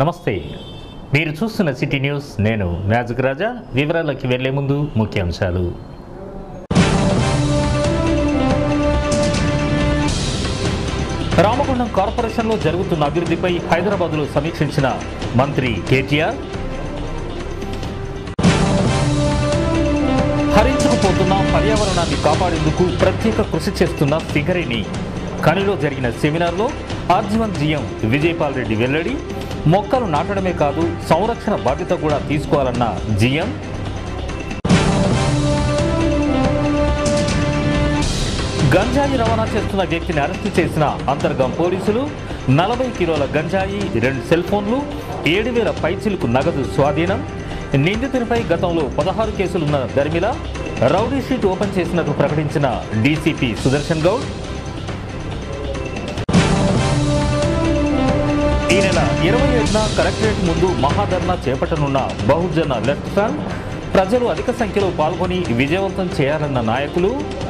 నమస్తే మీరు చూస్తున్న సిటీ న్యూస్ నేను మ్యాజిక్ రాజా వివరాలకి వెళ్లే ముందు ముఖ్యాంశాలు రామగుండం కార్పొరేషన్లో జరుగుతున్న అభివృద్ధిపై హైదరాబాద్లో సమీక్షించిన మంత్రి కేటీఆర్ హరించుకుపోతున్న పర్యావరణాన్ని కాపాడేందుకు ప్రత్యేక కృషి చేస్తున్న సింగరేణి కనిలో జరిగిన సెమినార్లో ఆర్జీవన్ జీఎం విజయపాల్ రెడ్డి వెల్లడి మొక్కలు నాటడమే కాదు సంరక్షణ బాధ్యత కూడా తీసుకోవాలన్న జీఎం గంజాయి రవాణా చేస్తున్న వ్యక్తిని అరెస్టు చేసిన అంతర్గం పోలీసులు నలభై కిలోల గంజాయి రెండు సెల్ ఫోన్లు ఏడు వేల పైచిలకు నగదు స్వాధీనం నిందితునిపై గతంలో పదహారు కేసులున్న దర్మిల రౌడీ షీట్ ఓపెన్ చేసినట్టు ప్రకటించిన డీసీపీ సుదర్శన్ గౌడ్ ఈ నెల ఇరవై ఏడున కలెక్టరేట్ ముందు మహాధర్నా చేపట్టనున్న బహుజన లెఫ్ట్ ఫ్రంట్ ప్రజలు అధిక సంఖ్యలో పాల్గొని విజయవంతం చేయాలన్న నాయకులు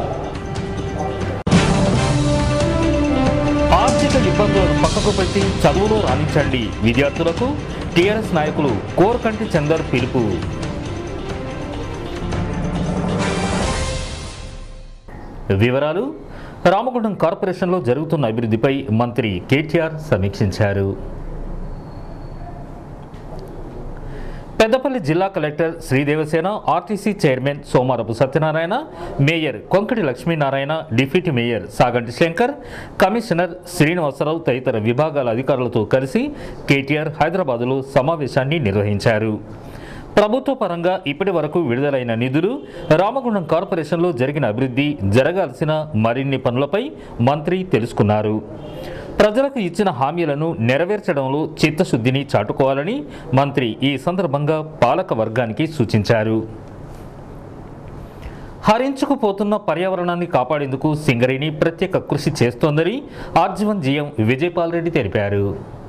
ఆర్థిక ఇబ్బందులను పక్కకు పెట్టి చదువులో రాణించండి విద్యార్థులకు టీఆర్ఎస్ నాయకులు కోరకంటి చందర్ పిలుపు వివరాలు రామగుండం కార్పొరేషన్లో జరుగుతున్న అభివృద్ధిపై మంత్రి కేటీఆర్ సమీక్షించారు పెద్దపల్లి జిల్లా collector Sridevasena RTC chairman Somarapu Satyanarayana mayor Konkati Lakshminarayana deputy mayor Saganti Shankar commissioner Srinivasarao తదితర విభాగాల అధికారులతో కలిసి కేటీఆర్ హైదరాబాదులో సమావేశాన్ని నిర్వహించారు ప్రభుత్వ పరంగా ఇప్పటి వరకు విడుదలైన నిధులు రామగుండం కార్పొరేషన్లో జరిగిన అభివృద్ధి జరగాల్సిన మరిన్ని పనులపై మంత్రి తెలుసుకున్నారు ప్రజలకు ఇచ్చిన హామీలను నెరవేర్చడంలో చిత్తశుద్ధిని చాటుకోవాలని మంత్రి ఈ సందర్భంగా పాలక వర్గానికి సూచించారు హరించుకుపోతున్న పర్యావరణాన్ని కాపాడేందుకు సింగరేణి ప్రత్యేక కృషి చేస్తోందని ఆర్జీవన్ జీఎం విజయపాల్ రెడ్డి తెలిపారు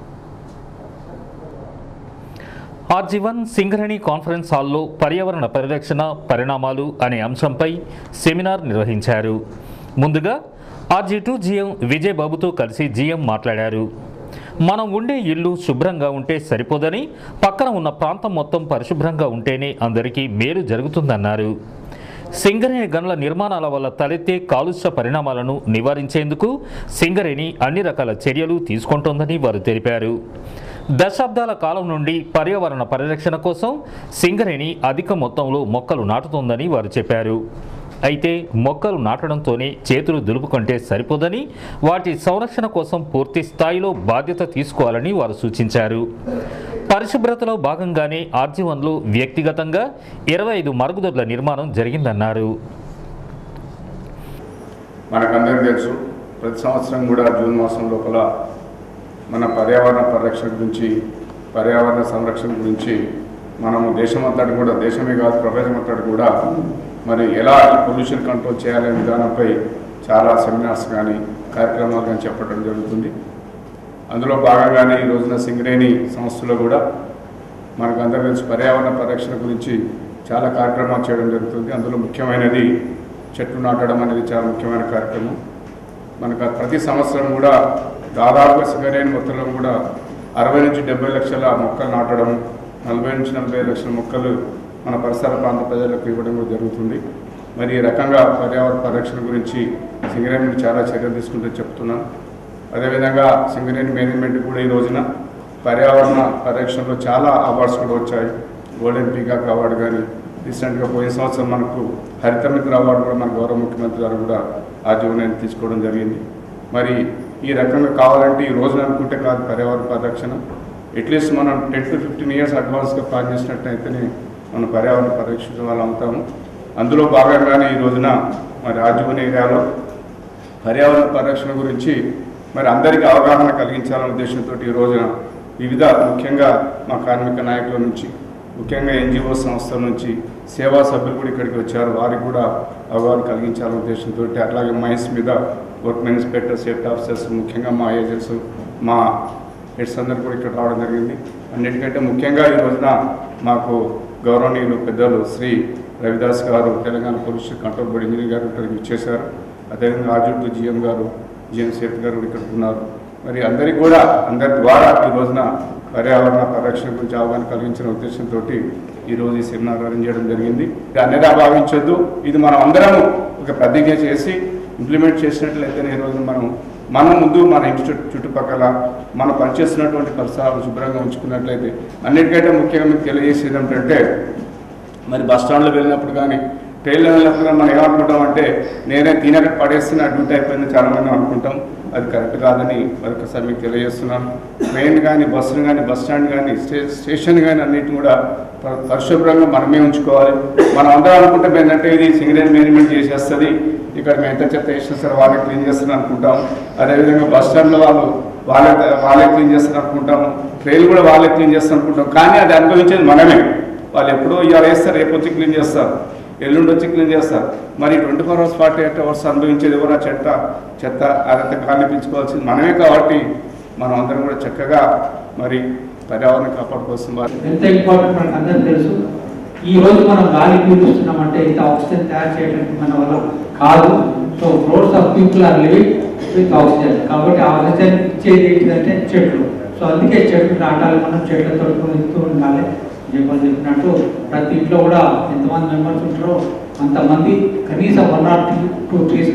ఆర్జీవన్ సింగరేణి కాన్ఫరెన్స్ హాల్లో పర్యావరణ పరిరక్షణ పరిణామాలు అనే అంశంపై సెమినార్ నిర్వహించారు ముందుగా ఆర్జీ టూ జీఎం విజయ్ బాబుతో కలిసి జీఎం మాట్లాడారు మనం ఉండే ఇల్లు శుభ్రంగా ఉంటే సరిపోదని పక్కన ఉన్న ప్రాంతం మొత్తం పరిశుభ్రంగా ఉంటేనే అందరికీ మేలు జరుగుతుందన్నారు సింగరేణి గనుల నిర్మాణాల వల్ల తలెత్తే కాలుష్య పరిణామాలను నివారించేందుకు సింగరేణి అన్ని రకాల చర్యలు తీసుకుంటోందని వారు తెలిపారు దశాబ్దాల కాలం నుండి పర్యావరణ పరిరక్షణ కోసం సింగరేణి అధిక మొత్తంలో మొక్కలు నాటుతోందని వారు చెప్పారు అయితే మొక్కలు నాటడంతోనే చేతులు దులుపుకుంటే సరిపోదని వాటి సంరక్షణ కోసం పూర్తి స్థాయిలో బాధ్యత తీసుకోవాలని వారు సూచించారు పరిశుభ్రతలో భాగంగానే ఆర్జీవన్లో వ్యక్తిగతంగా ఇరవై ఐదు మరుగుదొడ్ల నిర్మాణం జరిగిందన్నారు మనకందరికీ తెలుసు ప్రతి సంవత్సరం కూడా జూన్ మాసం లోపల మన పర్యావరణ పరిరక్షణ గురించి పర్యావరణ సంరక్షణ గురించి మనము దేశమంతటి కూడా దేశమే కాదు ప్రపంచమంతటి కూడా మరి ఎలా ఈ పొల్యూషన్ కంట్రోల్ చేయాలనే విధానంపై చాలా సెమినార్స్ కానీ కార్యక్రమాలు కానీ చెప్పడం జరుగుతుంది అందులో భాగంగానే ఈ రోజున సింగరేణి సంస్థలో కూడా మనకు అందరికీ తెలుసు పర్యావరణ పరిరక్షణ గురించి చాలా కార్యక్రమాలు చేయడం జరుగుతుంది అందులో ముఖ్యమైనది చెట్లు నాటడం అనేది చాలా ముఖ్యమైన కార్యక్రమం మనకు ప్రతి సంవత్సరం కూడా దాదాపుగా సింగరేణి మొత్తంలో కూడా అరవై నుంచి డెబ్బై లక్షల మొక్కలు నాటడం నలభై నుంచి నలభై లక్షల మొక్కలు మన పరిసర ప్రాంత ప్రజలకు ఇవ్వడం కూడా జరుగుతుంది మరి ఈ రకంగా పర్యావరణ పరిరక్షణ గురించి సింగరేణి చాలా చర్యలు తీసుకుంటే చెప్తున్నాను అదేవిధంగా సింగరేణి మేనేజ్మెంట్ కూడా ఈ రోజున పర్యావరణ పరిరక్షణలో చాలా అవార్డ్స్ కూడా వచ్చాయి గోల్డెన్ పీకాక్ అవార్డు కానీ రీసెంట్గా పోయిన సంవత్సరం మనకు హరిత మిత్ర అవార్డు కూడా మన గౌరవ ముఖ్యమంత్రి గారు కూడా ఆ జీవనాన్ని తీసుకోవడం జరిగింది మరి ఈ రకంగా కావాలంటే ఈ రోజున అనుకుంటే కాదు పర్యావరణ పరిరక్షణ అట్లీస్ట్ మనం టెన్ టు ఫిఫ్టీన్ ఇయర్స్ అడ్వాన్స్గా ప్లాన్ చేసినట్టయితేనే మనం పర్యావరణ పరిరక్షించడం వాళ్ళు అవుతాము అందులో భాగంగానే ఈ రోజున మరి ఆజీవన్ ఏరియాలో పర్యావరణ పరిరక్షణ గురించి మరి అందరికీ అవగాహన కలిగించాలనే ఉద్దేశంతో ఈ రోజున వివిధ ముఖ్యంగా మా కార్మిక నాయకుల నుంచి ముఖ్యంగా ఎన్జిఓ సంస్థల నుంచి సేవా సభ్యులు కూడా ఇక్కడికి వచ్చారు వారికి కూడా అవగాహన కలిగించాలనే ఉద్దేశంతో అట్లాగే మైన్స్ మీద వర్క్ ఇన్స్పెక్టర్ సేఫ్టీ ఆఫీసర్స్ ముఖ్యంగా మా ఏజెంట్స్ మా హెడ్స్ అందరు కూడా ఇక్కడ రావడం జరిగింది అన్నిటికంటే ముఖ్యంగా ఈ రోజున మాకు గౌరవనీయులు పెద్దలు శ్రీ రవిదాస్ గారు Telangana pollution control board engineer గారు ఇక్కడికి ఇచ్చేశారు అదేవిధంగా ఆర్జుట్టు జిఎం గారు జిఎం సేత్ గారు కూడా ఇక్కడ ఉన్నారు మరి అందరికీ కూడా అందరి ద్వారా ఈ రోజున పర్యావరణ పరిరక్షణ గురించి అవగాహన కలిగించిన ఉద్దేశంతో ఈరోజు ఈ సెమినార్ అరేంజ్ చేయడం జరిగింది ఇది అన్నిదా భావించొద్దు ఇది మనం అందరం ఒక ప్రతిజ్ఞ చేసి ఇంప్లిమెంట్ చేసినట్లయితే ఈ రోజు మనం మన ముందు మన ఇన్స్టిట్యూట్ చుట్టుపక్కల మనం పనిచేస్తున్నటువంటి పరిసరాలు శుభ్రంగా ఉంచుకున్నట్లయితే అన్నిటికంటే ముఖ్యంగా మీకు తెలియజేసేది ఏమిటంటే మరి బస్ స్టాండ్లో వెళ్ళినప్పుడు కానీ ట్రైన్లో వెళ్ళినప్పుడు కానీ మనం ఏమనుకుంటాం అంటే నేనే తినక పడేస్తున్న డ్యూటీ అయిపోయింది చాలా మంది అనుకుంటాం అది కరెక్ట్ కాదని మరొకసారి మీకు తెలియజేస్తున్నాను ట్రైన్ కానీ బస్సులు కానీ బస్ స్టాండ్ కానీ స్టే స్టేషన్ కానీ అన్నిటిని కూడా ప- పరిశుభ్రంగా మనమే ఉంచుకోవాలి మనం అందరం అనుకుంటాం ఏంటంటే ఇది సింగరేజ్ మేనేజ్మెంట్ చేసేస్తుంది ఇక్కడ మేము ఎంత చెత్త వేసినా సరే వాళ్ళే క్లీన్ చేస్తున్నారు అనుకుంటాం అదేవిధంగా బస్ స్టాండ్లో వాళ్ళు వాళ్ళే వాళ్ళే క్లీన్ చేస్తున్నారు అనుకుంటాం ట్రైన్ కూడా వాళ్ళే క్లీన్ చేస్తారు అనుకుంటాం కానీ అది అనుభవించేది మనమే వాళ్ళు ఎప్పుడో ఇవాళ వేస్తారు రేపు వచ్చి క్లీన్ చేస్తారు ఎల్లుండి వచ్చి క్లీన్ చేస్తారు మరి twenty four hours forty eight hours అనుభవించేది ఎవరో చెత్త చెత్త అదంతా కానిపించుకోవాల్సింది మనమే కాబట్టి మనం అందరం కూడా చక్కగా మరి పర్యావరణం కాపాడుకోవాల్సిన ఎంత ఇంపార్టెంట్ మనకు అందరికీ తెలుసు ఈ రోజు మనం గాలి పీలుస్తున్నామంటే ఇంత ఆక్సిజన్ తయారు చేయడానికి మన వల్ల కాదు so crores of people are living with oxygen కాబట్టి ఆక్సిజన్ ఇచ్చేది ఏంటిదంటే చెట్లు సో అందుకే చెట్లు నాటాలి మనం చెట్లతో ఇస్తూ ఉండాలి జపం చెప్పినట్టు ప్రతి ఇంట్లో కూడా ఎంతమంది మెంబర్స్ ఉంటారో అంతమంది కనీసం one or two two trees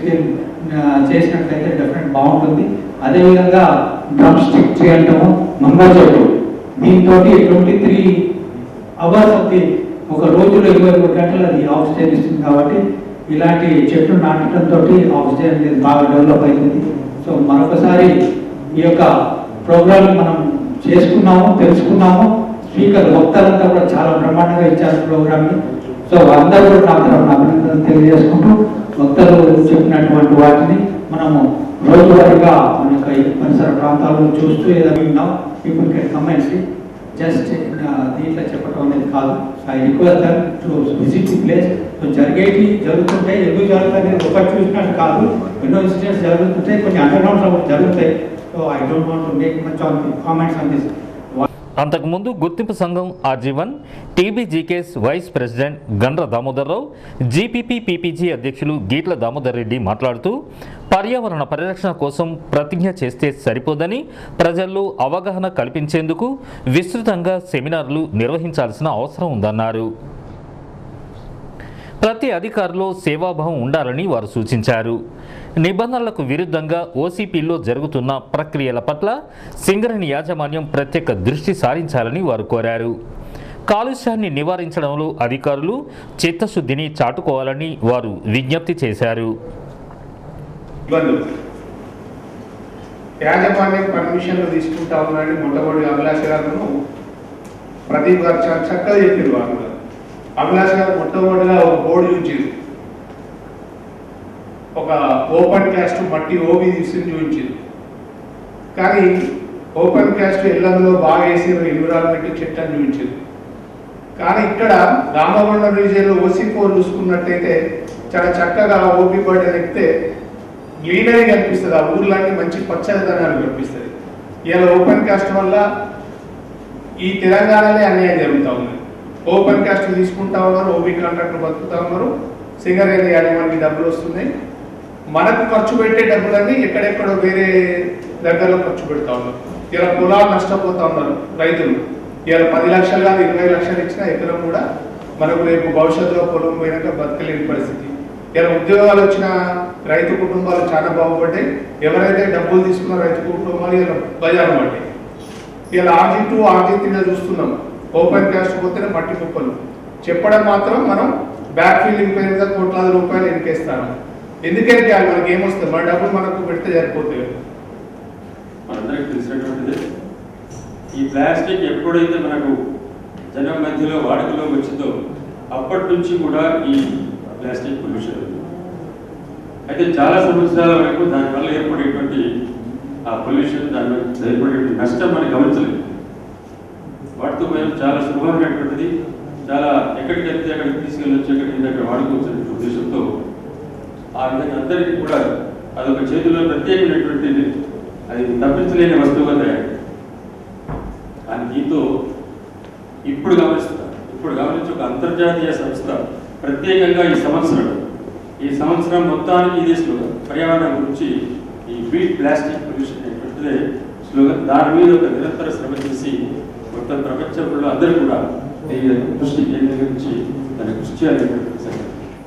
చేసినట్లయితే డెఫినెట్ బాగుంటుంది అదేవిధంగా డ్రమ్ స్టిక్ ట్రీ అంటాము మంగ చెట్టు దీంతో twenty three hours of the ఒక రోజులో ఇరవై ఒక గంటలు అది ఆక్సిజన్ ఇస్తుంది కాబట్టి ఇలాంటి చెట్లు నాటడంతో ఆక్సిజన్ అనేది బాగా డెవలప్ అవుతుంది సో మరొకసారి ఈ యొక్క ప్రోగ్రామ్ మనం చేసుకున్నాము తెలుసుకున్నాము స్పీకర్ వక్తలంతా కూడా చాలా బ్రహ్మాండంగా ఇచ్చారు ప్రోగ్రామ్ని సో అందరూ కూడా నా తరఫున అభినందనలు తెలియజేసుకుంటూ వక్తలు చెప్పినటువంటి వాటిని మనము రోజువారీగా మన యొక్క ఈ పరిసర ప్రాంతాలను చూస్తూ ఏదో విన్నాం పీపుల్ కెన్ కమెంట్స్ జస్ట్ దీంట్లో చెప్పడం అనేది కాదు I request them to visit the place so జరిగేటి జరుగుతుంటాయి ఎందుకు జరుగుతాయి ఒకటి చూసినట్టు కాదు ఎన్నో ఇన్సిడెంట్స్ జరుగుతుంటాయి కొన్ని అండర్ గ్రౌండ్స్ జరుగుతాయి so I don't want to make much on comments on this అంతకుముందు గుర్తింపు సంఘం ఆజీవన్ TBGKS vice president Gandra Damodarrao GPP PPG అధ్యక్షులు గీట్ల దామోదర్ రెడ్డి మాట్లాడుతూ పర్యావరణ పరిరక్షణ కోసం ప్రతిజ్ఞ చేస్తే సరిపోదని ప్రజల్లో అవగాహన కల్పించేందుకు విస్తృతంగా సెమినార్లు నిర్వహించాల్సిన అవసరం ఉందన్నారు ప్రతి అధికారిలో సేవాభావం ఉండాలని వారు సూచించారు నిబంధనలకు విరుద్ధంగా ఓసీపీలో జరుగుతున్న ప్రక్రియల పట్ల సింగరేణి యాజమాన్యం ప్రత్యేక దృష్టి సారించాలని వారు కోరారు కాలుష్యాన్ని నివారించడంలో అధికారులు చిత్తశుద్ధిని చాటుకోవాలని వారు విజ్ఞప్తి చేశారు ఇబ్బందులు యాజమాన్యం పర్మిషన్లు తీసుకుంటా ఉన్నారని మొట్టమొదటి అభిలాష్ గారు ప్రదీప్ గారు చాలా చక్కగా చెప్పారు వాళ్ళు కూడా. అభిలాష్ గారు మొట్టమొదటిగా ఒక బోర్డు చూపించారు ఒక ఓపెన్ క్యాస్ట్ మట్టి ఓబీ తీసుకుని చూపించారు కానీ ఓపెన్ క్యాస్ట్ ఎల్లంలో బాగా వేసిన ఎన్విరాన్మెంట్ చెట్టు అని చూపించారు కానీ ఇక్కడ రామగుండం రీజియన్లో ఓసీ ఫోర్ చూసుకున్నట్టయితే చాలా చక్కగా ఓపీ బర్డ్ ఎక్కితే గ్రీనరీ కనిపిస్తుంది ఆ ఊర్లన్నీ మంచి పచ్చదనాలు కనిపిస్తుంది ఇలా ఓపెన్ కాస్ట్ వల్ల ఈ తెలంగాణలో అన్యాయం జరుగుతూ ఉంది ఓపెన్ కాస్ట్ తీసుకుంటా ఉన్నారు ఓబీ కాంట్రాక్టర్ బతుకుతా ఉన్నారు సింగరేణి యాజమానికి డబ్బులు వస్తున్నాయి మనకు ఖర్చు పెట్టే డబ్బులన్నీ ఎక్కడెక్కడో వేరే దగ్గరలో ఖర్చు పెడతా ఉన్నారు ఇలా పొలాలు నష్టపోతా ఉన్నారు రైతులు ఇలా పది లక్షలు కాదు ఇరవై లక్షలు ఇచ్చినా ఎకరం కూడా మనకు రేపు భవిష్యత్తులో పొలం పోయినాక బతకలేని పరిస్థితి ఇలా ఉద్యోగాలు వచ్చిన రైతు కుటుంబాలు చాలా బాగుపడ్డాయి ఎవరైతే డబ్బులు తీసుకున్న రైతు కుటుంబాలు ఇలా బజారు పడ్డాయి ఇలా ఆర్జీ టూ ఆర్జీ త్రీలో చూస్తున్నాం ఓపెన్ క్యాస్ట్ పోతేనే మట్టి కుప్పలు చెప్పడం మాత్రం మనం బ్యాక్ ఫీల్డింగ్ పైన మీద కోట్లాది రూపాయలు ఎన్నికేస్తాను ఎందుకంటే అది మనకి ఏమొస్తుంది మన డబ్బులు మనకు పెడితే సరిపోతుంది మనందరికీ తెలిసినటువంటిది ఈ ప్లాస్టిక్ ఎప్పుడైతే మనకు జనం మధ్యలో వాడుకలో వచ్చిందో అప్పటి నుంచి కూడా ఈ ప్లాస్టిక్ పొల్యూషన్ ఉంది అయితే చాలా సంవత్సరాల వరకు దానివల్ల ఏర్పడేటువంటి ఆ పొల్యూషన్ దాని వల్ల ఏర్పడేటువంటి నష్టం మనం గమనించలేదు వాటితో మేము చాలా సులభమైనటువంటిది చాలా ఎక్కడికి వెళ్తే అక్కడికి తీసుకెళ్ళొచ్చు ఎక్కడికి అక్కడ వాడుకోవచ్చు అనే ఉద్దేశంతో ఆ విధంగా అందరికీ కూడా అదొక చేతిలో ప్రత్యేకమైనటువంటిది అది తప్పించలేని వస్తువుగా తయారు కానీ దీంతో ఇప్పుడు గమనిస్తా ఇప్పుడు గమనించి ఒక అంతర్జాతీయ సంస్థ ప్రత్యేకంగా ఈ సంవత్సరం ఈ సంవత్సరం మొత్తానికి ఈ దేశంలో పర్యావరణం గురించి ఈ వీట్ ప్లాస్టిక్ పొల్యూషన్ అనేటువంటి అనేటువంటిదే స్లోగన్ దాని మీద ఒక నిరంతర శ్రమ చేసి మొత్తం ప్రపంచంలో అందరూ కూడా దీని దృష్టి కేంద్రీకరించి దాన్ని కృషి చేయాలనేటువంటి సంగతి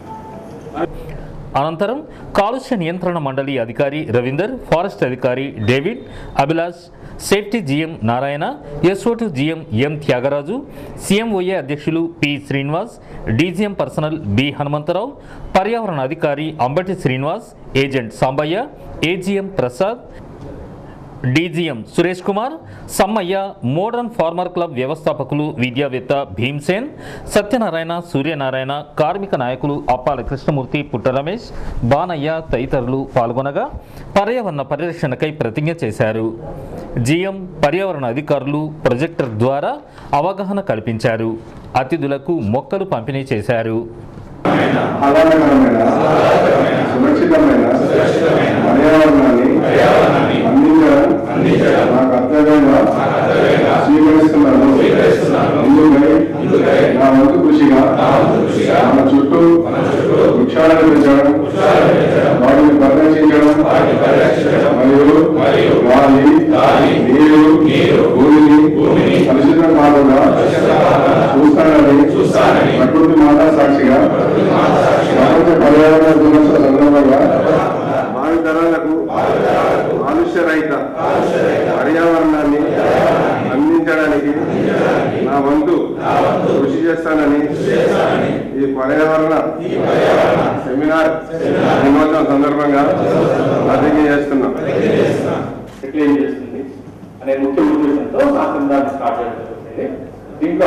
అనంతరం కాలుష్య నియంత్రణ మండలి అధికారి రవీందర్ ఫారెస్ట్ అధికారి David Abhilash safety GM Narayana SO two GM M Tyagaraju CMOA అధ్యక్షులు P Srinivas DGM personnel B Hanumantharao పర్యావరణ అధికారి Ambati Srinivas agent Sambaiah AGM Prasad DGM Suresh Kumar Sammaiah modern farmer club వ్యవస్థాపకులు విద్యావేత్త భీమ్సేన్ సత్యనారాయణ సూర్యనారాయణ కార్మిక నాయకులు అప్పాల కృష్ణమూర్తి పుట్ట రమేష్ బానయ్య తదితరులు పాల్గొనగా పర్యావరణ పరిరక్షణకై ప్రతిజ్ఞ చేశారు జీఎం పర్యావరణ అధికారులు ప్రొజెక్టర్ ద్వారా అవగాహన కల్పించారు అతిథులకు మొక్కలు పంపిణీ చేశారు ఆహ్లాదకరమైన సురక్షితమైన పర్యావరణాన్ని అందించడం నా కర్తవ్యంగా స్వీకరిస్తున్నాను ఇందుకై నా వంతు కృషిగా మన చుట్టూ వృక్షాలను పెంచడం వాటిని పరిరక్షించడం మరియు గాలి నీరు భూమిని కలుషితం కాకుండా చూస్తానని ప్రకృతి మాతా సాక్షిగా ప్రపంచ పర్యావరణ దినోత్సవ సందర్భంగా భావితరాలకు కాలుష్య రహిత పర్యావరణాన్ని అందించడానికి నా వంతు కృషి చేస్తానని ఈ పర్యావరణ సెమినార్ దినోత్సవం సందర్భంగా ప్రతిజ్ఞ చేస్తున్నాం క్లెయిమ్ చేస్తుంది అనే ముఖ్య ఉద్దేశంతో శాస్త్రం దాన్ని స్టార్ట్ చేయడం జరుగుతుంది దీంట్లో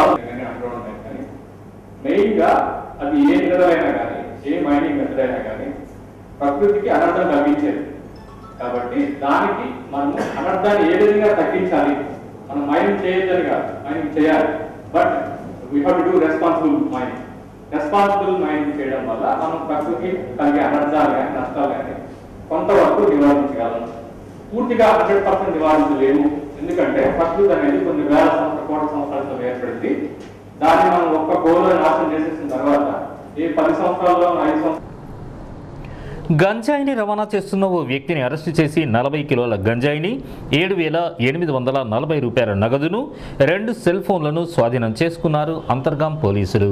మెయిన్ గా అది ఏ నిలదైనా కానీ ఏ మైనింగ్ మెథడ్ అయినా కానీ ప్రకృతికి అనర్థం కలిగించేది కాబట్టి దానికి మనం అనర్థాన్ని ఏ విధంగా తగ్గించాలి మనం మైనింగ్ చేయొద్దని కాదు మైనింగ్ చేయాలి but we have to do responsible mining responsible mining చేయడం వల్ల మనం ప్రకృతికి కలిగే అనర్థాలు కానీ నష్టాలు కానీ కొంతవరకు నివారించగలం పూర్తిగా హండ్రెడ్ పర్సెంట్ నివారించలేము ఎందుకంటే ప్రకృతి అనేది కొన్ని వేల సంవత్సరాల కోట్ల సంవత్సరాలతో ఏర్పడింది దాన్ని మనం ఒక్క గోలో నాశనం చేసేసిన తర్వాత ఏ పది సంవత్సరాల్లో ఐదు సంవత్సరాలు గంజాయిని రవాణా చేస్తున్న ఓ వ్యక్తిని అరెస్టు చేసి నలభై కిలోల గంజాయిని ఏడు వేల ఎనిమిది వందల నలభై రూపాయల నగదును రెండు సెల్ ఫోన్లను స్వాధీనం చేసుకున్నారు అంతర్గాం పోలీసులు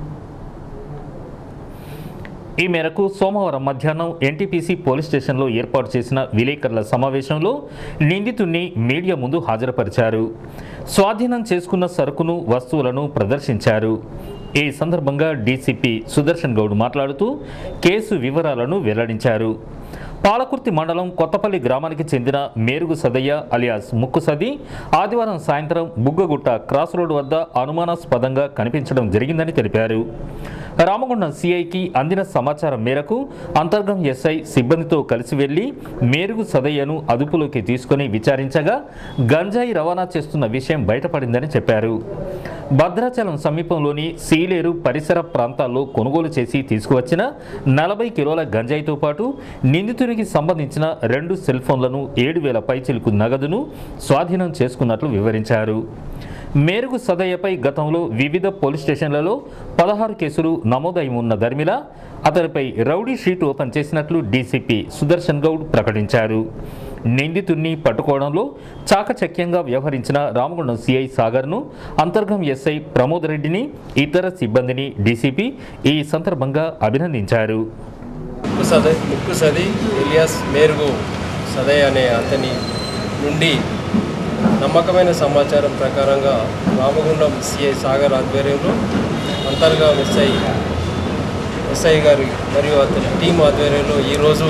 ఈ మేరకు సోమవారం మధ్యాహ్నం ఎన్టీపీసీ పోలీస్ స్టేషన్లో ఏర్పాటు చేసిన విలేకరుల సమావేశంలో నిందితుణ్ణి మీడియా ముందు హాజరుపరిచారు స్వాధీనం చేసుకున్న సరుకును వస్తువులను ప్రదర్శించారు ఈ సందర్భంగా డీసీపీ సుదర్శన్ గౌడ్ మాట్లాడుతూ కేసు వివరాలను వెల్లడించారు పాలకుర్తి మండలం కొత్తపల్లి గ్రామానికి చెందిన మేరుగు సదయ్య అలియాస్ ముక్కు సది ఆదివారం సాయంత్రం బుగ్గగుట్ట క్రాస్ రోడ్ వద్ద అనుమానాస్పదంగా కనిపించడం జరిగిందని తెలిపారు రామగుండం సిఐకి అందిన సమాచారం మేరకు అంతర్గం ఎస్ఐ సిబ్బందితో కలిసి వెళ్లి మేరుగు సదయ్యను అదుపులోకి తీసుకుని విచారించగా గంజాయి రవాణా చేస్తున్న విషయం బయటపడిందని చెప్పారు భద్రాచలం సమీపంలోని సీలేరు పరిసర ప్రాంతాల్లో కొనుగోలు చేసి తీసుకువచ్చిన నలభై కిలోల గంజాయితో పాటు నిందితునికి సంబంధించిన రెండు సెల్ ఫోన్లను ఏడు వేల పైచిలుకు నగదును స్వాధీనం చేసుకున్నట్లు వివరించారు మేరుగు సదయ్యపై గతంలో వివిధ పోలీస్ స్టేషన్లలో పదహారు కేసులు నమోదై ఉన్న ధర్మిల అతనిపై రౌడీ షీట్ ఓపెన్ చేసినట్లు డీసీపీ సుదర్శన్ గౌడ్ ప్రకటించారు నిందితుణ్ణి పట్టుకోవడంలో చాకచక్యంగా వ్యవహరించిన రామగుండం సిఐ సాగర్ను అంతర్గం ఎస్ఐ ప్రమోద్ రెడ్డిని ఇతర సిబ్బందిని డీసీపీ ఈ సందర్భంగా అభినందించారు ముక్కు సదయ్ ముక్కు సది ఎలియాస్ మేరుగు సదయ్ అనే అతని నుండి నమ్మకమైన సమాచారం ప్రకారంగా రామగుండం సిఐ సాగర్ ఆధ్వర్యంలో అంతర్గా ఎస్ఐ ఎస్ఐ గారి మరియు అతని టీం ఆధ్వర్యంలో ఈరోజు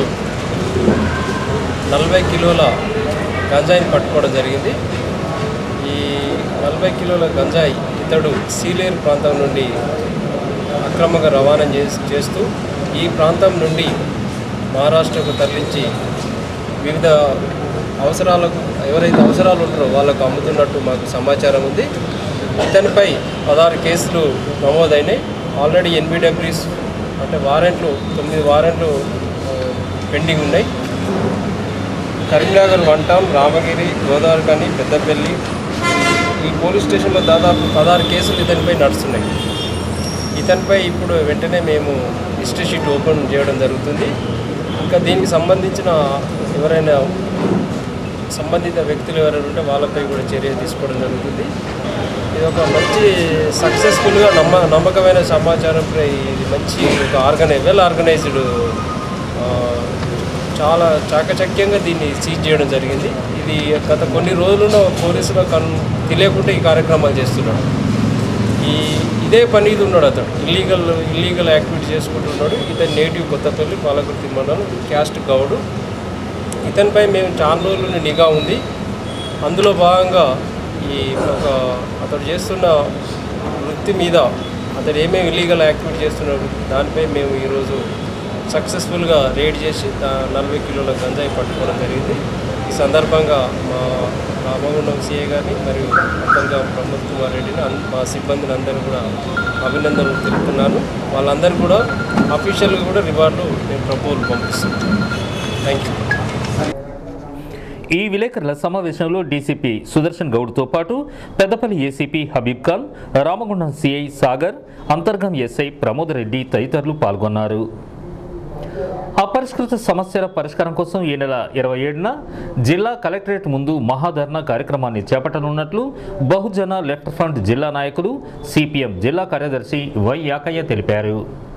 నలభై కిలోల గంజాయిని పట్టుకోవడం జరిగింది ఈ నలభై కిలోల గంజాయి ఇతడు సీలేరు ప్రాంతం నుండి అక్రమంగా రవాణా చేస్- చేస్తూ ఈ ప్రాంతం నుండి మహారాష్ట్రకు తరలించి వివిధ అవసరాలకు ఎవరైతే అవసరాలు ఉంటారో వాళ్ళకు అమ్ముతున్నట్టు మాకు సమాచారం ఉంది ఇతనిపై పదహారు కేసులు నమోదైనాయి ఆల్రెడీ ఎన్బిడబ్ల్యూస్ అంటే వారెంట్లు తొమ్మిది వారెంట్లు ఆ, పెండింగ్ ఉన్నాయి కరీంనగర్ వన్ టౌన్ రామగిరి గోదావరికని పెద్దపల్లి ఈ పోలీస్ స్టేషన్లో దాదాపు పదహారు కేసులు ఇతనిపై నడుస్తున్నాయి ఇతనిపై ఇప్పుడు వెంటనే మేము హిస్టరీ షీట్ ఓపెన్ చేయడం జరుగుతుంది ఇంకా దీనికి సంబంధించిన ఎవరైనా సంబంధిత వ్యక్తులు ఎవరైనా ఉంటే వాళ్ళపై కూడా చర్య తీసుకోవడం జరుగుతుంది ఇది ఒక మంచి సక్సెస్ఫుల్గా నమ్మ నమ్మకమైన సమాచారంపై ఇది మంచి ఒక ఆర్గనై వెల్ ఆర్గనైజ్డ్ చాలా చాకచక్యంగా దీన్ని సీజ్ చేయడం జరిగింది ఇది గత కొన్ని రోజులున్న పోలీసులు కన్ తెలియకుండా ఈ కార్యక్రమాలు చేస్తున్నాడు ఈ ఇదే పని ఇది ఉన్నాడు అతడు ఇల్లీగల్ ఇల్లీగల్ యాక్టివిటీ చేసుకుంటున్నాడు ఇతను నేటివ్ కొత్తపల్లి పాలకుర్తి మండలం క్యాస్ట్ గౌడు ఇతనిపై మేము చాలా రోజుల నుండి నిఘా ఉంది అందులో భాగంగా ఈ ఒక అతడు చేస్తున్న వృత్తి మీద అతడు ఏమేమి ఇల్లీగల్ యాక్టివిటీ చేస్తున్నాడు దానిపై మేము ఈరోజు సక్సెస్ఫుల్గా రేడ్ చేసి దా- నలభై కిలోల గంజాయి పట్టుకోవడం జరిగింది ఈ సందర్భంగా మా రామగుండం సిఏ గారిని మరియు అప్పంగా ప్రమోద్ కుమార్ రెడ్డిని అన్- మా సిబ్బందిని అందరూ కూడా అభినందనలు తెలుపుతున్నాను వాళ్ళందరూ కూడా అఫీషియల్గా కూడా రివార్డు మేము ప్రపోజల్ పంపిస్తున్నాం థ్యాంక్ యూ ఈ విలేకరుల సమావేశంలో డీసీపీ సుదర్శన్ గౌడ్తో పాటు Peddapalli ACP Habib Khan Ramagundam CI Sagar Antargam SI Pramod Reddy తదితరులు పాల్గొన్నారు అపరిష్కృత సమస్యల పరిష్కారం కోసం ఈ నెల ఇరవై ఏడున జిల్లా కలెక్టరేట్ ముందు మహాధర్నా కార్యక్రమాన్ని చేపట్టనున్నట్లు బహుజన లెఫ్ట్ ఫ్రంట్ జిల్లా నాయకులు సిపిఎం జిల్లా కార్యదర్శి వై యాకయ్య తెలిపారు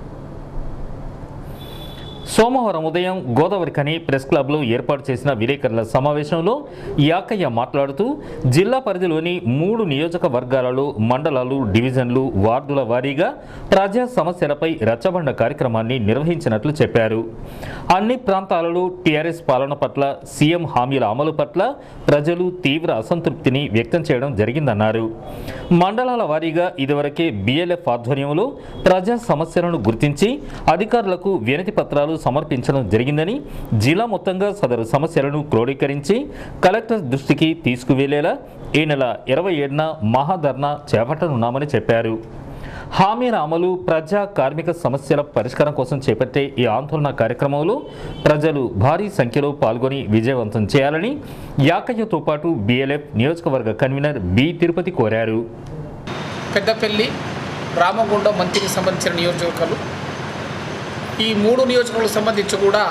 సోమవారం ఉదయం గోదావరిఖని ప్రెస్ క్లబ్లో ఏర్పాటు చేసిన విలేకరుల సమావేశంలో యాకయ్య మాట్లాడుతూ జిల్లా పరిధిలోని మూడు నియోజకవర్గాలలో మండలాలు డివిజన్లు వార్డుల వారీగా ప్రజా సమస్యలపై రచ్చబండ కార్యక్రమాన్ని నిర్వహించినట్లు చెప్పారు అన్ని ప్రాంతాలలో టీఆర్ఎస్ పాలన పట్ల సీఎం హామీల అమలు పట్ల ప్రజలు తీవ్ర అసంతృప్తిని వ్యక్తం చేయడం జరిగిందన్నారు మండలాల వారీగా ఇదివరకే బిఎల్ఎఫ్ ఆధ్వర్యంలో ప్రజా సమస్యలను గుర్తించి అధికారులకు వినతి పత్రాలు సమర్పించడం జరిగిందని జిల్లా మొత్తంగా సదరు సమస్యలను క్రోడీకరించి కలెక్టర్ దృష్టికి తీసుకువెళ్లేలా ఈ నెల ఇరవై ఏడున మహాధర్నా చేపట్టనున్నామని చెప్పారు హామీల అమలు ప్రజా కార్మిక సమస్యల పరిష్కారం కోసం చేపట్టే ఈ ఆందోళన కార్యక్రమంలో ప్రజలు భారీ సంఖ్యలో పాల్గొని విజయవంతం చేయాలని యాకయ్యతో పాటు బిఎల్ఎఫ్ నియోజకవర్గ కన్వీనర్ బి తిరుపతి కోరారు పెద్దపల్లి రామగుండం మంత్రికి సంబంధించిన నియోజకవర్గాలు ఈ మూడు నియోజకవర్గాలకు సంబంధించి కూడా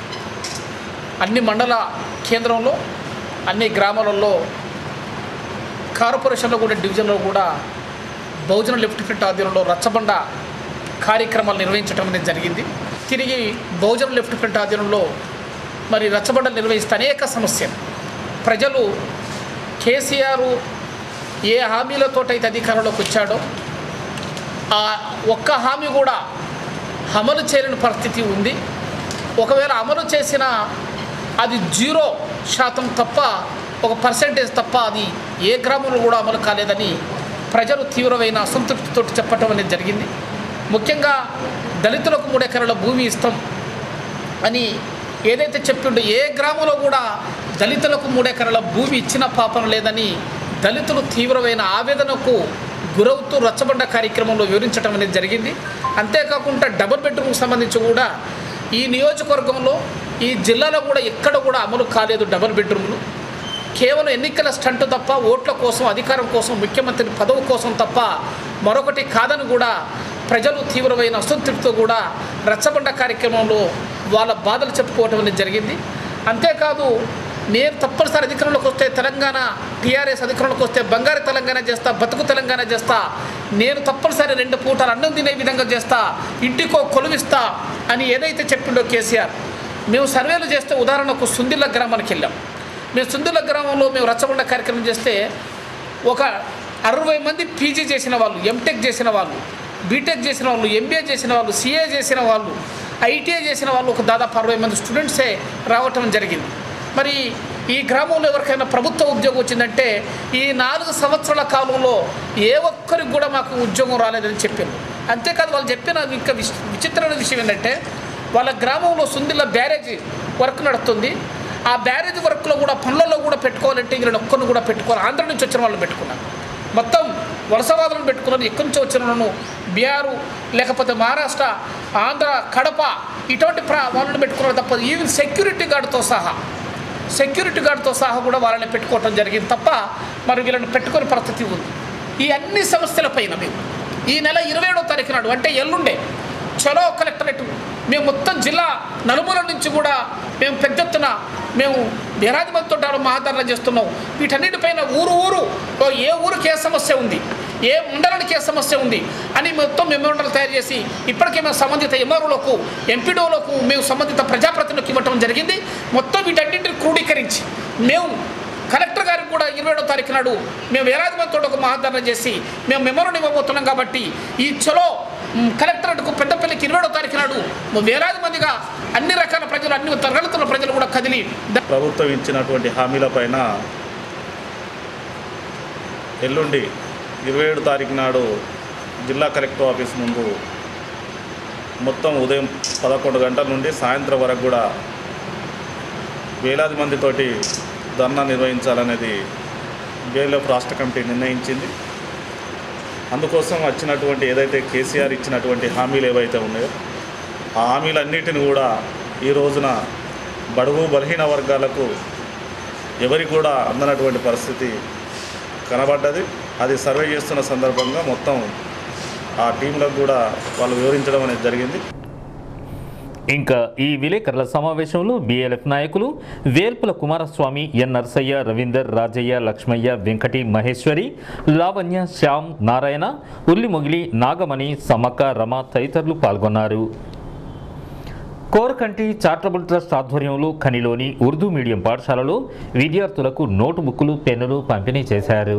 అన్ని మండల కేంద్రంలో అన్ని గ్రామాలలో కార్పొరేషన్లో కూడా డివిజన్లో కూడా బహుజన లెఫ్ట్ ఫ్రంట్ ఆధ్వర్యంలో రచ్చబండ కార్యక్రమాలు నిర్వహించడం అనేది జరిగింది తిరిగి బహుజన లెఫ్ట్ ఫ్రంట్ ఆధ్వర్యంలో మరి రచ్చబండలు నిర్వహిస్తే అనేక సమస్యలు ప్రజలు కేసీఆర్ ఏ హామీలతోటైతే అధికారంలోకి వచ్చాడో ఆ ఒక్క హామీ కూడా అమలు చేయలేని పరిస్థితి ఉంది ఒకవేళ అమలు చేసిన అది జీరో శాతం తప్ప ఒక పర్సెంటేజ్ తప్ప అది ఏ గ్రామంలో కూడా అమలు కాలేదని ప్రజలు తీవ్రమైన అసంతృప్తితో చెప్పటం అనేది జరిగింది ముఖ్యంగా దళితులకు మూడు ఎకరాల భూమి ఇస్తాం అని ఏదైతే చెప్పిండో ఏ గ్రామంలో కూడా దళితులకు మూడెకరాల భూమి ఇచ్చిన పాపం లేదని దళితులు తీవ్రమైన ఆవేదనకు గురవుతూ రచ్చబండ కార్యక్రమంలో వివరించడం అనేది జరిగింది అంతేకాకుండా డబుల్ బెడ్రూమ్కి సంబంధించి కూడా ఈ నియోజకవర్గంలో ఈ జిల్లాలో కూడా ఎక్కడ కూడా అమలు కాలేదు డబుల్ బెడ్రూమ్లు కేవలం ఎన్నికల స్టంట్ తప్ప ఓట్ల కోసం అధికారం కోసం ముఖ్యమంత్రి పదవి కోసం తప్ప మరొకటి కాదని కూడా ప్రజలు తీవ్రమైన అసంతృప్తితో కూడా రచ్చబండ కార్యక్రమంలో వాళ్ళ బాధలు చెప్పుకోవటం అనేది జరిగింది అంతేకాదు నేను తప్పనిసరి అధికారంలోకి వస్తే తెలంగాణ టీఆర్ఎస్ అధికారంలోకి వస్తే బంగారు తెలంగాణ చేస్తా బతుకు తెలంగాణ చేస్తా నేను తప్పనిసరి రెండు పూటలు అన్నం తినే విధంగా చేస్తా ఇంటికో కొలువిస్తా అని ఏదైతే చెప్పిండో కేసీఆర్ మేము సర్వేలు చేస్తే ఉదాహరణకు సుందిల్ల గ్రామానికి వెళ్ళాం మేము సుందిల్ల గ్రామంలో మేము రచ్చబండ కార్యక్రమం చేస్తే ఒక అరవై మంది పీజీ చేసిన వాళ్ళు ఎంటెక్ చేసిన వాళ్ళు బీటెక్ చేసిన వాళ్ళు ఎంబీఏ చేసిన వాళ్ళు సిఏ చేసిన వాళ్ళు ఐటీఐ చేసిన వాళ్ళు ఒక దాదాపు అరవై మంది స్టూడెంట్సే రావటం జరిగింది మరి ఈ గ్రామంలో ఎవరికైనా ప్రభుత్వ ఉద్యోగం వచ్చిందంటే ఈ నాలుగు సంవత్సరాల కాలంలో ఏ ఒక్కరికి కూడా మాకు ఉద్యోగం రాలేదని చెప్పారు అంతేకాదు వాళ్ళు చెప్పిన ఇంకా విచి- విచిత్రమైన విషయం ఏంటంటే వాళ్ళ గ్రామంలో సుందిల్ల బ్యారేజీ వర్క్ నడుస్తుంది ఆ బ్యారేజ్ వర్క్లో కూడా పనులలో కూడా పెట్టుకోవాలంటే వీళ్ళని ఒక్కరిని కూడా పెట్టుకోవాలి ఆంధ్ర నుంచి వచ్చిన వాళ్ళని పెట్టుకున్నారు మొత్తం వలసవాదులను పెట్టుకున్నారు ఎక్కడి నుంచి వచ్చిన వాళ్ళను బీహారు లేకపోతే మహారాష్ట్ర ఆంధ్ర కడప ఇటువంటి ప్రా వాళ్ళని పెట్టుకున్నారు తప్ప ఈవెన్ సెక్యూరిటీ గార్డ్తో సహా సెక్యూరిటీ గార్డ్తో సహా కూడా వాళ్ళని పెట్టుకోవటం జరిగింది తప్ప మరి వీళ్ళని పెట్టుకునే పరిస్థితి ఉంది ఈ అన్ని సమస్యల పైన మేము ఈ నెల ఇరవై ఏడో తారీఖు నాడు అంటే ఎల్లుండే చలో కలెక్టరేట్ మేము మొత్తం జిల్లా నలుమూల నుంచి కూడా మేము పెద్ద ఎత్తున మేము వేలాది మందితో మహాధారణ చేస్తున్నాం వీటన్నిటిపైన ఊరు ఊరు ఓ ఏ ఊరికి ఏ సమస్య ఉంది ఏ మండలానికి ఏ సమస్య ఉంది అని మొత్తం మెమోరండాలు తయారు చేసి ఇప్పటికే మేము సంబంధిత ఎంఆర్ఓలకు ఎంపీడోలకు మేము సంబంధిత ప్రజాప్రతినిధులకు ఇవ్వటం జరిగింది మొత్తం వీటన్నింటిని క్రోడీకరించి మేము కలెక్టర్ గారికి కూడా ఇరవై ఏడో తారీఖు నాడు మేము వేలాది మందితో ఒక మహాధారణ చేసి మేము మెమోరం ఇవ్వబోతున్నాం కాబట్టి ఈ చలో మ్, కలెక్టరేట్కు పెద్దపల్లికి ఇరవై ఏడో తారీఖు నాడు వేలాది మందిగా అన్ని రకాల ప్రజలు అన్ని తరగతుల ప్రజలు కూడా కదిలి ద- ప్రభుత్వం ఇచ్చినటువంటి హామీలపైన ఎల్లుండి ఇరవై ఏడు తారీఖు నాడు జిల్లా కలెక్టర్ ఆఫీస్ ముందు మొత్తం ఉదయం పదకొండు గంటల నుండి సాయంత్రం వరకు కూడా వేలాది మందితోటి ధర్నా నిర్వహించాలనేది బీఎల్ఎఫ్ రాష్ట్ర కమిటీ నిర్ణయించింది అందుకోసం వచ్చినటువంటి ఏదైతే కేసీఆర్ ఇచ్చినటువంటి హామీలు ఏవైతే ఉన్నాయో ఆ హామీలన్నిటిని కూడా ఈ రోజున బడుగు బలహీన వర్గాలకు ఎవరికి కూడా అందనటువంటి పరిస్థితి కనబడ్డది అది సర్వే చేస్తున్న సందర్భంగా మొత్తం ఆ టీంలకు కూడా వాళ్ళు వివరించడం అనేది జరిగింది ఇంకా ఈ విలేకరుల సమావేశంలో బీఎల్ఎఫ్ నాయకులు వేల్పుల కుమారస్వామి ఎన్ నర్సయ్య రవీందర్ రాజయ్య లక్ష్మయ్య వెంకటి మహేశ్వరి లావణ్య శ్యామ్ నారాయణ ఉల్లిమొగిలి నాగమణి సమ్మక్క రమ తదితరులు పాల్గొన్నారు కోరకంటి చారిటబుల్ ట్రస్ట్ ఆధ్వర్యంలో ఖనిలోని ఉర్దూ మీడియం పాఠశాలలో విద్యార్థులకు నోటు బుక్కులు పెన్నులు పంపిణీ చేశారు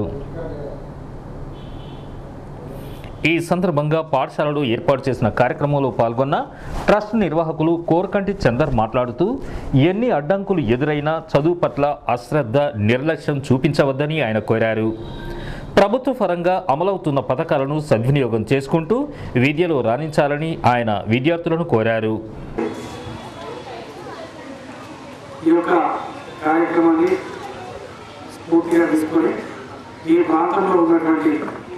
ఈ సందర్భంగా పాఠశాలలో ఏర్పాటు చేసిన కార్యక్రమంలో పాల్గొన్న ట్రస్ట్ నిర్వాహకులు కోరకంటి చందర్ మాట్లాడుతూ ఎన్ని అడ్డంకులు ఎదురైనా చదువు పట్ల అశ్రద్ధ నిర్లక్ష్యం చూపించవద్దని ఆయన కోరారు ప్రభుత్వ పరంగా అమలవుతున్న పథకాలను సద్వినియోగం చేసుకుంటూ విద్యలో రాణించాలని ఆయన విద్యార్థులను కోరారు ఈ యొక్క కార్యక్రమాన్ని స్ఫూర్తిగా తీసుకొని ఈ ప్రాంతంలో ఉన్నటువంటి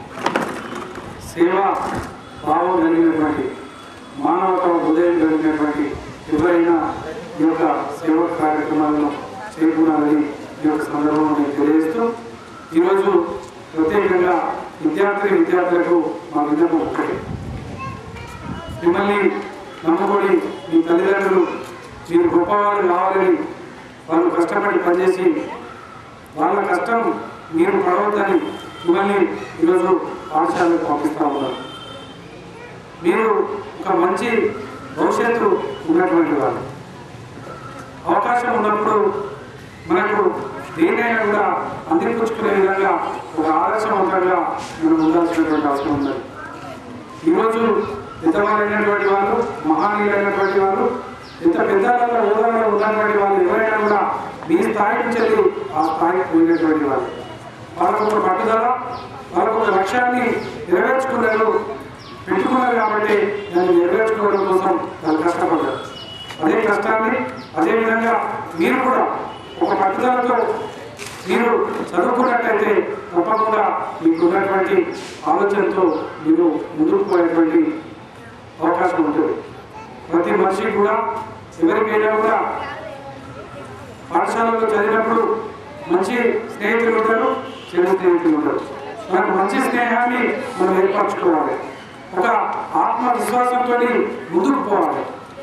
సేవా భావం కలిగినటువంటి మానవత హృదయం కలిగినటువంటి ఎవరైనా ఈ యొక్క సేవా కార్యక్రమాలను చేకూరాలని ఈ యొక్క సందర్భంలో నేను తెలియజేస్తూ ఈరోజు ప్రత్యేకంగా విద్యార్థి విద్యార్థులకు మా విన్నపం ఒకటి మిమ్మల్ని నమ్ముకొని మీ తల్లిదండ్రులు మీరు గొప్పవాళ్ళు కావాలని వాళ్ళు కష్టపడి పనిచేసి వాళ్ళ కష్టం మీరు పడవద్దని మిమ్మల్ని ఈరోజు పాఠశాలకు పంపిస్తూ ఉన్నారు మీరు ఒక మంచి భవిష్యత్తు ఉన్నటువంటి వాళ్ళు అవకాశం ఉన్నప్పుడు మనకు దేనైనా కూడా అందిపుచ్చుకునే విధంగా ఒక ఆదర్శవంతంగా మనం ఉండాల్సినటువంటి అవసరం ఉన్నది ఈరోజు పెద్దవాళ్ళైనటువంటి వాళ్ళు మహానీయులైనటువంటి వాళ్ళు ఇంత పెద్ద హోదాలో ఉన్నటువంటి వాళ్ళు ఎవరైనా కూడా మీ స్థాయి నుంచి వెళ్ళి ఆ స్థాయికి పోయినటువంటి వాళ్ళు వాళ్ళకు ఒక పట్టుదల వాళ్ళకు ఒక లక్ష్యాన్ని నెరవేర్చుకున్నారు పెట్టుకున్నారు కాబట్టి దాన్ని నెరవేర్చుకోవడం కోసం వాళ్ళు కష్టపడ్డారు అదే కష్టాన్ని అదే విధంగా మీరు కూడా ఒక పట్టుదలతో మీరు చదువుకున్నట్లయితే తప్పకుండా మీకు ఉన్నటువంటి ఆలోచనతో మీరు ముందుకు పోయేటువంటి అవకాశం ఉంటుంది ప్రతి మనిషి కూడా ఎవరికైనా కూడా పాఠశాలలో చదివినప్పుడు మంచి స్నేహితులు ఉంటారు చెడు స్నేహితులు ఉంటారు మనకు మంచి స్నేహాన్ని మనం ఏర్పరచుకోవాలి ఒక ఆత్మవిశ్వాసంతో ముందుకు పోవాలి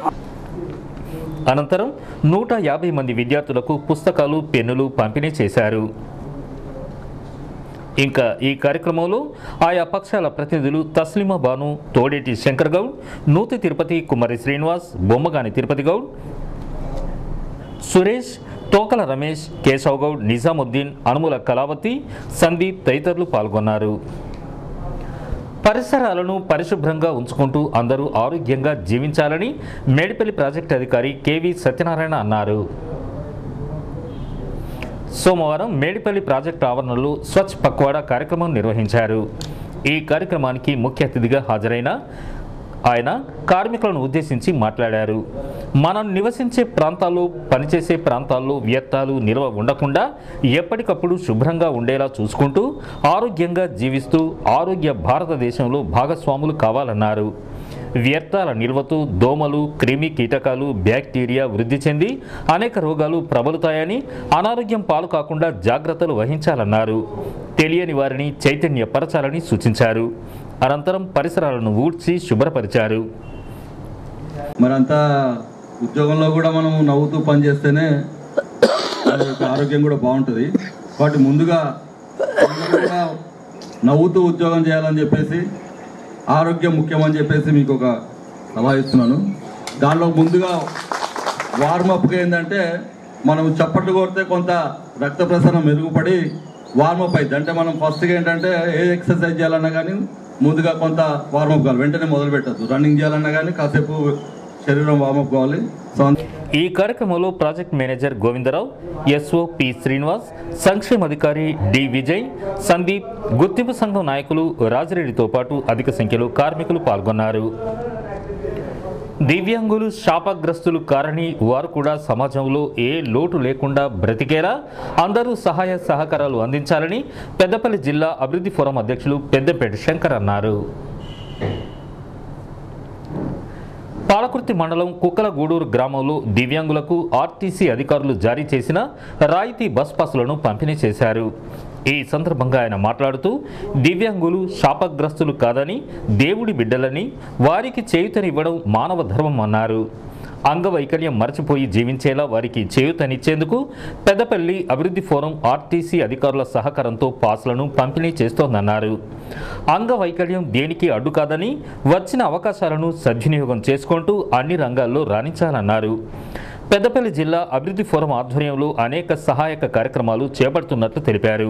అనంతరం నూట యాభై మంది విద్యార్థులకు పుస్తకాలు పెన్నులు పంపిణీ చేశారు ఇంకా ఈ కార్యక్రమంలో ఆయా పక్షాల ప్రతినిధులు తస్లిమా బాను తోడేటి శంకర్ గౌడ్ నూతి తిరుపతి కుమారి శ్రీనివాస్ బొమ్మగాని తిరుపతి గౌడ్ సురేష్ తోకల రమేష్ కేశవ్ గౌడ్ నిజాముద్దీన్ అనుముల కళావతి సందీప్ తదితరులు పాల్గొన్నారు పరిసరాలను పరిశుభ్రంగా ఉంచుకుంటూ అందరూ ఆరోగ్యంగా జీవించాలని మేడిపల్లి ప్రాజెక్టు అధికారి కెవి సత్యనారాయణ అన్నారు సోమవారం మేడిపల్లి ప్రాజెక్టు ఆవరణలో స్వచ్ఛ పక్వాడా కార్యక్రమం నిర్వహించారు ఈ కార్యక్రమానికి ముఖ్య అతిథిగా హాజరైన ఆయన కార్మికులను ఉద్దేశించి మాట్లాడారు మనం నివసించే ప్రాంతాల్లో పనిచేసే ప్రాంతాల్లో వ్యర్థాలు నిల్వ ఉండకుండా ఎప్పటికప్పుడు శుభ్రంగా ఉండేలా చూసుకుంటూ ఆరోగ్యంగా జీవిస్తూ ఆరోగ్య భారతదేశంలో భాగస్వాములు కావాలన్నారు వ్యర్థాల నిల్వతో దోమలు క్రిమి కీటకాలు బ్యాక్టీరియా వృద్ధి చెంది అనేక రోగాలు ప్రబలుతాయని అనారోగ్యం పాలు కాకుండా జాగ్రత్తలు వహించాలన్నారు తెలియని వారిని చైతన్యపరచాలని సూచించారు అనంతరం పరిసరాలను ఊడ్చి శుభ్రపరిచారు మరంతా ఉద్యోగంలో కూడా మనం నవ్వుతూ పనిచేస్తేనే మన యొక్క ఆరోగ్యం కూడా బాగుంటుంది కాబట్టి ముందుగా అందరూ కూడా నవ్వుతూ ఉద్యోగం చేయాలని చెప్పేసి ఆరోగ్యం ముఖ్యమని చెప్పేసి మీకు ఒక సలహా ఇస్తున్నాను దానిలో ముందుగా వార్మప్గా ఏంటంటే మనం చప్పట్లు కొడితే కొంత రక్త ప్రసరణ మెరుగుపడి వార్మప్ అయింది అంటే మనం ఫస్ట్గా ఏంటంటే ఏ ఎక్సర్సైజ్ చేయాలన్నా కానీ ముందుగా కొంత వార్మప్ కావాలి వెంటనే మొదలు పెట్టద్దు రన్నింగ్ చేయాలన్నా కానీ కాసేపు శరీరం వార్మప్ కావాలి సో అందు- ఈ కార్యక్రమంలో project manager Govindarao SO P Srinivas సంక్షేమ అధికారి డి విజయ్ సందీప్ గుర్తింపు సంఘం నాయకులు రాజిరెడ్డితో పాటు అధిక సంఖ్యలో కార్మికులు పాల్గొన్నారు దివ్యాంగులు శాపగ్రస్తులు కారని వారు కూడా సమాజంలో ఏ లోటు లేకుండా బ్రతికేలా అందరూ సహాయ సహకారాలు అందించాలని పెద్దపల్లి జిల్లా అభివృద్ధి ఫోరం అధ్యక్షులు పెద్దపేట శంకర్ అన్నారు పాలకుర్తి మండలం కుక్కలగూడూరు గ్రామంలో దివ్యాంగులకు ఆర్టీసీ అధికారులు జారీ చేసిన రాయితీ బస్ పాసులను పంపిణీ చేశారు ఈ సందర్భంగా ఆయన మాట్లాడుతూ దివ్యాంగులు శాపగ్రస్తులు కాదని దేవుడి బిడ్డలని వారికి చేయుతనివ్వడం మానవ ధర్మం అన్నారు అంగవైకల్యం మరచిపోయి జీవించేలా వారికి చేయూతనిచ్చేందుకు పెద్దపల్లి అభివృద్ధి ఫోరం ఆర్టీసీ అధికారుల సహకారంతో పాస్లను పంపిణీ చేస్తోందన్నారు అంగవైకల్యం దేనికి అడ్డు కాదని వచ్చిన అవకాశాలను సద్వినియోగం చేసుకుంటూ అన్ని రంగాల్లో రాణించాలన్నారు పెద్దపల్లి జిల్లా అభివృద్ధి ఫోరం ఆధ్వర్యంలో అనేక సహాయక కార్యక్రమాలు చేపడుతున్నట్లు తెలిపారు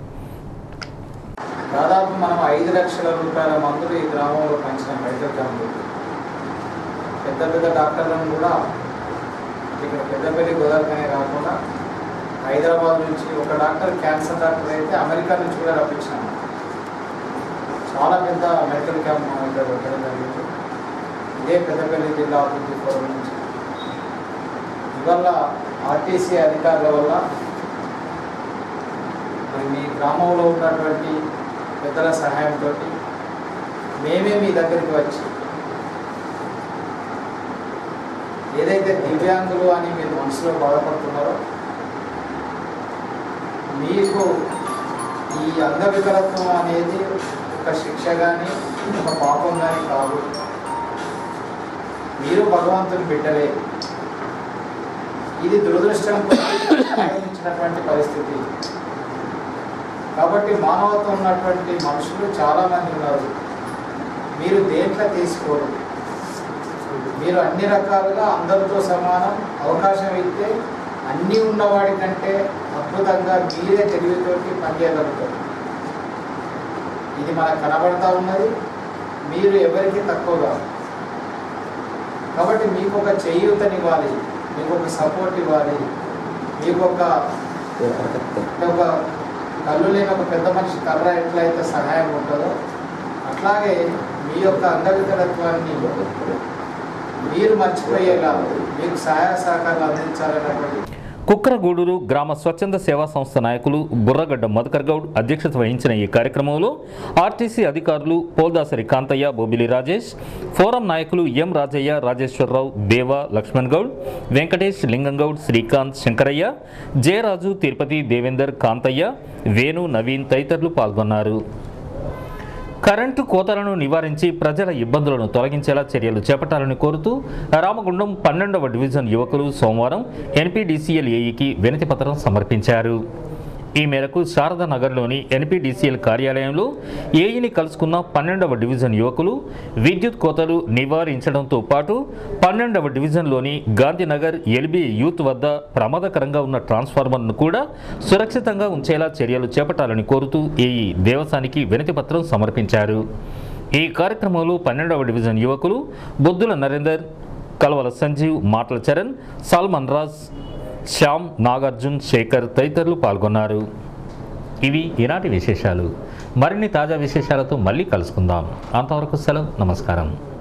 దాదాపు మనం ఐదు లక్షల రూపాయల మందులు ఈ గ్రామంలో పంచిన మెడికల్ క్యాంపులు పెద్ద పెద్ద డాక్టర్లను కూడా ఇక్కడ పెద్దపల్లి గోదావరికనే కాకుండా హైదరాబాద్ నుంచి ఒక డాక్టర్ క్యాన్సర్ డాక్టర్ అయితే అమెరికా నుంచి కూడా రప్పించాము చాలా పెద్ద మెడికల్ క్యాంప్ మనం ఇక్కడ పెట్టడం జరిగింది ఇదే పెద్దపల్లి జిల్లా అభివృద్ధి ఫోరం నుంచి ఇవల్ల ఆర్టీసీ అధికారుల వల్ల మరి మీ గ్రామంలో ఉన్నటువంటి పెద్దల సహాయంతో మేమే మీ దగ్గరికి వచ్చి ఏదైతే దివ్యాంగులు అని మీరు మనసులో బాధపడుతున్నారో మీకు ఈ అంగవికలత్వం అనేది ఒక శిక్ష కానీ ఒక పాపం కానీ కాదు మీరు భగవంతుని బిడ్డలే ఇది దురదృష్టం ఇచ్చినటువంటి పరిస్థితి కాబట్టి మానవత్వం ఉన్నటువంటి మనుషులు చాలామంది ఉన్నారు మీరు దేంట్లో తీసుకోరు మీరు అన్ని రకాలుగా అందరితో సమానం అవకాశం ఇస్తే అన్నీ ఉన్నవాడి కంటే అద్భుతంగా మీరే తెలివితోటి పనిచేయగలుగుతారు ఇది మనకు కనబడతా ఉన్నది మీరు ఎవరికి తక్కువ కాదు కాబట్టి మీకు ఒక చేయూతనివ్వాలి మీకు ఒక సపోర్ట్ ఇవ్వాలి మీకు ఒక ఒక కళ్ళు లేని ఒక పెద్ద మనిషి కర్ర ఎట్లయితే సహాయం ఉంటుందో అట్లాగే మీ యొక్క అంగవికలత్వాన్ని మీరు మర్చిపోయేలా మీకు సహాయ సహకారాలు అందించాలన్నటువంటి కుక్కరగూడూరు గ్రామ స్వచ్ఛంద సేవా సంస్థ నాయకులు బుర్రగడ్డ మధుకర్ గౌడ్ అధ్యక్షత వహించిన ఈ కార్యక్రమంలో ఆర్టీసీ అధికారులు పోల్దాసరి కాంతయ్య బొబిలి రాజేష్ ఫోరం నాయకులు ఎం రాజయ్య రాజేశ్వరరావు దేవ లక్ష్మణ్ గౌడ్ వెంకటేష్ లింగంగౌడ్ శ్రీకాంత్ శంకరయ్య జయరాజు తిరుపతి దేవేందర్ కాంతయ్య వేణు నవీన్ తదితరులు పాల్గొన్నారు కరెంటు కోతలను నివారించి ప్రజల ఇబ్బందులను తొలగించేలా చర్యలు చేపట్టాలని కోరుతూ రామగుండం పన్నెండవ డివిజన్ యువకులు సోమవారం ఎన్పీడీసీఎల్ ఏఈకి వినతి పత్రం సమర్పించారు ఈ మేరకు శారదా నగర్లోని ఎన్పీడీసీఎల్ కార్యాలయంలో ఏఈని కలుసుకున్న పన్నెండవ డివిజన్ యువకులు విద్యుత్ కోతలు నివారించడంతో పాటు పన్నెండవ డివిజన్లోని గాంధీనగర్ ఎల్బీ యూత్ వద్ద ప్రమాదకరంగా ఉన్న ట్రాన్స్ఫార్మర్ను కూడా సురక్షితంగా ఉంచేలా చర్యలు చేపట్టాలని కోరుతూ ఏఈ దేవస్థానికి వినతి పత్రం సమర్పించారు ఈ కార్యక్రమంలో పన్నెండవ డివిజన్ యువకులు బొద్దుల నరేందర్ కలవల సంజీవ్ మాటల చరణ్ సల్మాన్ రాజ్ శ్యామ్ నాగార్జున్ శేఖర్ తదితరులు పాల్గొన్నారు ఇవి ఈనాటి విశేషాలు మరిన్ని తాజా విశేషాలతో మళ్ళీ కలుసుకుందాం అంతవరకు సెలవు నమస్కారం